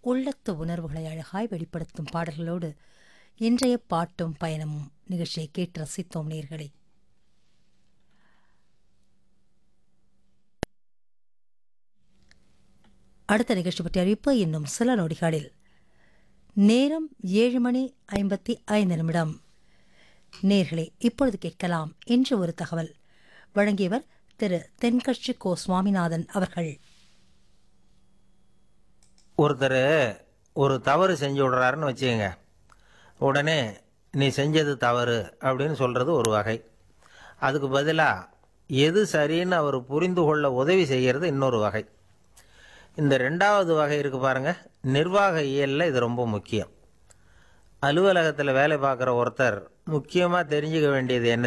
உள்ளத்து உணர்வுகளை அழகாய் வெளிப்படுத்தும் பாடல்களோடு இன்றைய பாட்டும் பயணமும் நிகழ்ச்சியை கேட்டு ரசித்தோம் நேர்களே அடுத்த நிகழ்ச்சி பற்றிய அறிவிப்பு இன்னும் சில நொடிகளில் நேரம் ஏழு மணி ஐம்பத்தி ஐந்து நிமிடம் நேர்களே இப்பொழுது கேட்கலாம் இன்று ஒரு தகவல் வழங்கியவர் திரு தென்கட்சி கோ சுவாமிநாதன் அவர்கள் ஒருத்தர் ஒரு தவறு செஞ்சு விடுறாருன்னு வச்சுக்கோங்க உடனே நீ செஞ்சது தவறு அப்படின்னு சொல்கிறது ஒரு வகை அதுக்கு பதிலாக எது சரின்னு அவர் புரிந்து கொள்ள உதவி செய்கிறது இன்னொரு வகை இந்த ரெண்டாவது வகை இருக்கு பாருங்க நிர்வாக இயலில் இது ரொம்ப முக்கியம் அலுவலகத்தில் வேலை பார்க்குற ஒருத்தர் முக்கியமாக தெரிஞ்சுக்க வேண்டியது என்ன